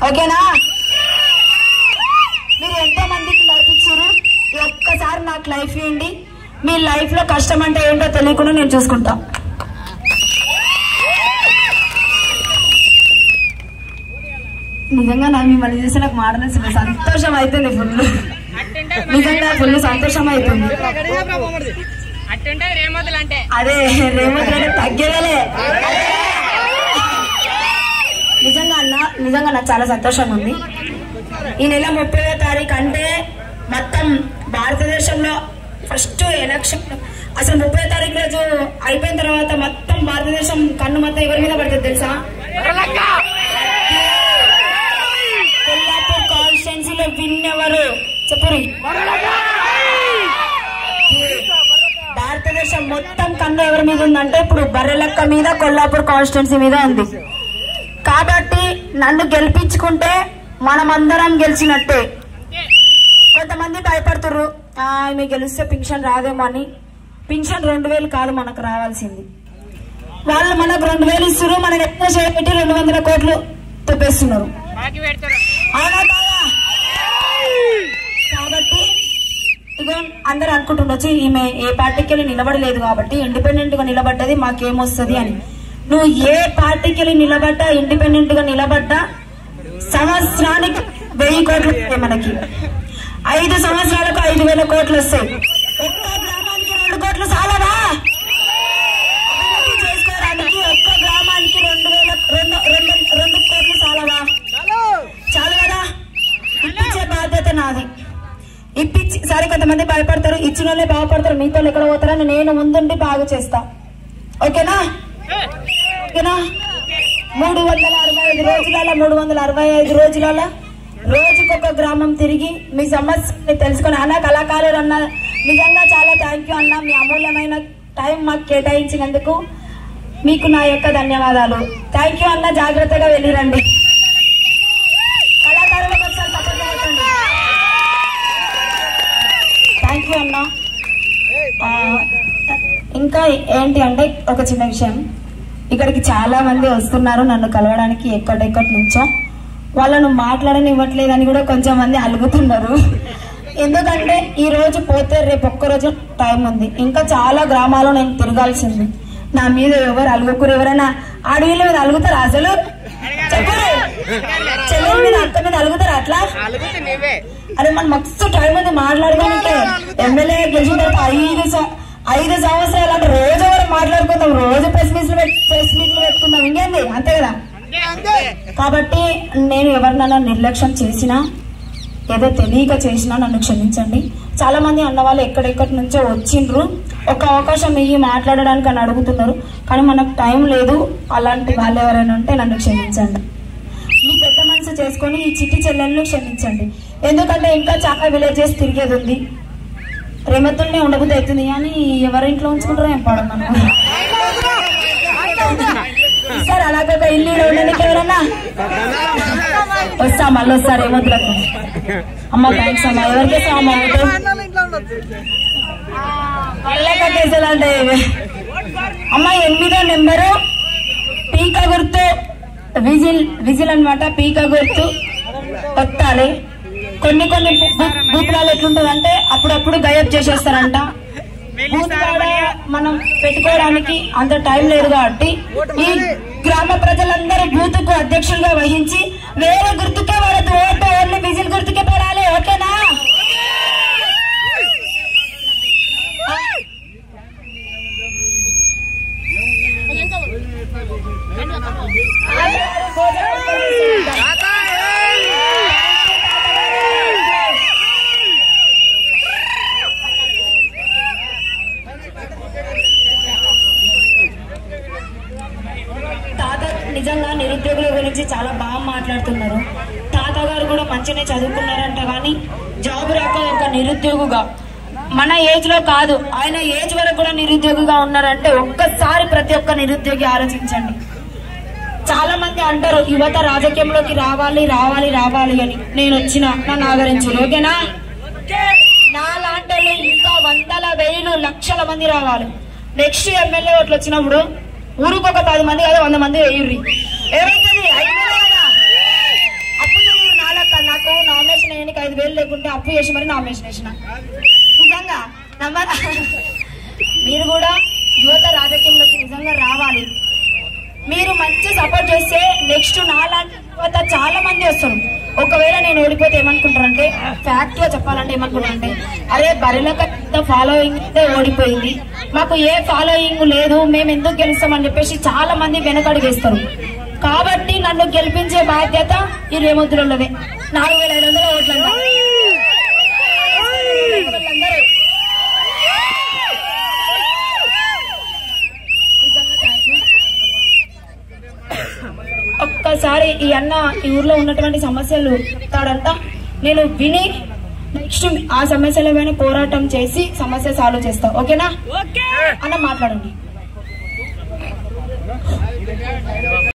ఓకేనా మీరు ఎంతో మందికి లైఫ్ ఇచ్చారు ఈ ఒక్కసారి నాకు లైఫ్ ఇవ్వండి మీ లైఫ్ లో కష్టం అంటే ఏంటో తెలియకుండా నేను చూసుకుంటా నిజంగా నా మిమ్మల్ని చూసి నాకు మాట్లాడాల్సిన సంతోషం అవుతుంది ఫుల్ నిజంగా ఫుల్ సంతోషం అవుతుంది అట్టుంటే రేమతులు అంటే అదే రేవంత్ రెడ్డి తగ్గేదేలే నిజంగా అన్న నిజంగా నాకు చాలా సంతోషంగా ఉంది ఈ నెల ముప్పై తారీఖు అంటే మొత్తం భారతదేశంలో ఫస్ట్ ఎలక్షన్ అసలు ముప్పై తారీఖు రోజు అయిపోయిన తర్వాత మొత్తం భారతదేశం కన్ను మొత్తం ఎవరి మీద పడుతుంది తెలుసా కొల్లాపూర్ కాన్స్టిట్యున్సీలో విన్ ఎవరు చెప్పురి భారతదేశం మొత్తం కన్ను ఎవరి మీద ఉందంటే ఇప్పుడు బర్రెలక్క మీద కొల్లాపూర్ కాన్స్టిట్యున్సీ మీద ఉంది కాబట్టి నన్ను గెలిపించుకుంటే మనమందరం గెలిచినట్టే కొంతమంది భయపడుతుర్రు "ఆ, ఈమె గెలిస్తే పింఛన్ రాదేమో అని పింఛన్ రెండు వేలు కాదు మనకు రావాల్సింది వాళ్ళు మనకు రెండు వేలు ఇస్తున్నారు మనం ఎక్కువ చేయబెట్టి రెండు వందల కోట్లు తెప్పేస్తున్నారు బాకీ పెడతారు అవునా కాదా? కాబట్టి ఇగో అందరు అనుకుంటుండొచ్చు ఈమె ఏ పార్టీకి వెళ్ళి నిలబడలేదు కాబట్టి ఇండిపెండెంట్ గా నిలబడ్డది మాకేమొస్తుంది అని నువ్వు ఏ పార్టీకి వెళ్ళి నిలబడ్డా ఇండిపెండెంట్ గా నిలబడ్డా సంవత్సరానికి వెయ్యి కోట్లు వస్తాయి మనకి ఐదు సంవత్సరాలకు ఐదు వేల కోట్లు వస్తాయి ఒక్క గ్రామానికి రెండు కోట్లు చాలవా అభివృద్ధి చేసుకోవడానికి ఒక్క గ్రామానికి రెండు వేల రెండు రెండు రెండు కోట్లు చాలవా చాలు కదా ఇప్పించే బాధ్యత నాది ఇప్పించి సరే కొంతమంది భయపడతారు ఇచ్చిన వాళ్ళే బాగుపడతారు మీతో ఎక్కడ పోతారని నేను ముందుండి బాగు చేస్తా ఓకేనా ఓకేనా మూడు వందల అరవై ఐదు రోజులలో మూడు వందల అరవై ఐదు రోజులలో రోజుకొక గ్రామం తిరిగి మీ సమస్యని తెలుసుకొని అన్న కళాకారులు అన్న నిజంగా చాలా థ్యాంక్ యూ అన్న మీ అమూల్యమైన టైం మాకు కేటాయించినందుకు మీకు నా యొక్క ధన్యవాదాలు థ్యాంక్ యూ అన్న జాగ్రత్తగా వెళ్ళిరండి కళాకారులకు ఒకసారి support చేయకండి. థ్యాంక్ యూ అన్న ఆ, ఇంకా ఏంటి అంటే ఒక చిన్న విషయం ఇక్కడికి చాలా మంది వస్తున్నారు నన్ను కలవడానికి ఎక్కడెక్కడి నుంచో వాళ్ళను మాట్లాడనివ్వట్లేదని కూడా కొంచెం మంది అలుగుతున్నారు ఎందుకంటే ఈ రోజు పోతే రేపు ఒక్క రోజు టైం ఉంది ఇంకా చాలా గ్రామాలు నేను తిరగాల్సింది నా మీద ఎవరు అలుగుకురు ఎవరైనా అడవిల మీద అలుగుతారు అసలు చెప్పరు చెల్లెల మీద అక్క మీద అలుగుతారు అట్లా అలుగుతే నువ్వే అరే మన మస్తు టైం ఉంది మాట్లాడుకోనికే ఎమ్మెల్యే గెలిచిన తర్వాత ఐదు సం- ఐదు సంవత్సరాలు అంటే రోజు వరకు మాట్లాడుకుందాం రోజు ప్రెస్ మీట్లు ప్రెస్ మీట్లు పెట్టుకుందాం ఇంకేంది అంతే కదా అంతే కాబట్టి నేను ఎవరినైనా నిర్లక్ష్యం చేసినా ఏదో తెలియక చేసినా నన్ను క్షమించండి చాలా మంది అన్న వాళ్ళు ఎక్కడెక్కడి నుంచో వచ్చిండ్రు ఒక అవకాశం ఇయ్యి మాట్లాడడానికి అని అడుగుతున్నారు కానీ మనకు టైం లేదు అలాంటి వాళ్ళు ఎవరైనా ఉంటే నన్ను క్షమించండి మీ పెద్ద మనసు చేసుకొని ఈ చిట్టి చెల్లెలను క్షమించండి ఎందుకంటే ఇంకా చాలా విలేజెస్ తిరిగేది ఉంది రేమతుల్ని ఉండబుద్ధి అవుతుంది కానీ ఎవరి ఇంట్లో ఉంచుకుంటారో ఏం పాడం మనం సార్ అలాగే ఒక ఇల్లు ఈడ ఉండడానికి ఎవరన్నా వస్తా మళ్ళీ వస్తారు ఏమొద్దులకు అమ్మ థ్యాంక్స్ అమ్మ ఎవరికి ఇస్తాం అమ్మ ఓటు? మళ్ళా కట్టేసేలాంటి అమ్మ ఎనిమిదో నెంబరు పీక గుర్తు విజిల్ విజిల్ అన్నమాట పీక గుర్తు వత్తాలి కొన్ని కొన్ని బూతులాలు ఎట్లుంటదంటే అప్పుడప్పుడు గయబ్ చేసేస్తారంట బూత్ కాడ మనం పెట్టుకోవడానికి అంత టైం లేదు కాబట్టి ఈ గ్రామ ప్రజలందరూ బూత్ కు అధ్యక్షులుగా వహించి వేరే గుర్తుకే వాళ్ళ ఓటు ఓన్లీ విజిల్ గుర్తుకే పడాలి ఓకేనా తాత నిజంగా నిరుద్యోగుల గురించి చాలా బాగా మాట్లాడుతున్నారు తాత గారు కూడా మంచిగానే చదువుకున్నారంట కానీ జాబ్ రాక ఒక నిరుద్యోగిగా మన ఏజ్ లో కాదు ఆయన ఏజ్ వరకు కూడా నిరుద్యోగిగా ఉన్నారంటే ఒక్కసారి ప్రతి ఒక్క నిరుద్యోగి ఆలోచించండి చాలా మంది అంటారు యువత రాజకీయంలోకి రావాలి రావాలి రావాలి అని నేను వచ్చిన నన్ను ఆదరించు ఓకేనా నా లాంటి వాళ్ళు ఇంకా వందల వేలు లక్షల మంది రావాలి నెక్స్ట్ ఎమ్మెల్యే ఓట్లు వచ్చినప్పుడు ఊరికి ఒక పది మంది కదా వంద మంది వేయుర్రి ఏమైతుంది ఐదు వేలే కదా. అప్పుడు అప్పు చేసి మరి నామినేషన్ వేసిన నిజంగా నమ్మరా మీరు కూడా యువత రాజకీయంలోకి నిజంగా రావాలి మీరు మంచి సపోర్ట్ చేస్తే నెక్స్ట్ నాలాంటి యువత చాలా మంది వస్తారు ఒకవేళ నేను ఓడిపోతే ఏమనుకుంటారంటే ఫ్యాక్ట్ గా చెప్పాలంటే ఏమనుకుంటారంటే అరే బరిలక ఫాలోయింగ్ అయితే ఓడిపోయింది మాకు ఏ ఫాలోయింగ్ లేదు మేము ఎందుకు గెలుస్తామని చెప్పేసి చాలా మంది వెనకడుగేస్తారు కాబట్టి నన్ను గెలిపించే బాధ్యత ఈ రేముద్రులదే నాలుగు వేల ఐదు వందల ఓట్లంట వాళ్ళందరూ నిజంగా thank you. ఒక్కసారి ఈ అన్న ఈ ఊర్లో ఉన్నటువంటి సమస్యలు చెప్తాడంట నేను విని నెక్స్ట్ ఆ సమస్యల పైన పోరాటం చేసి సమస్య సాల్వ్ చేస్తా ఓకేనా అన్న మాట్లాడండి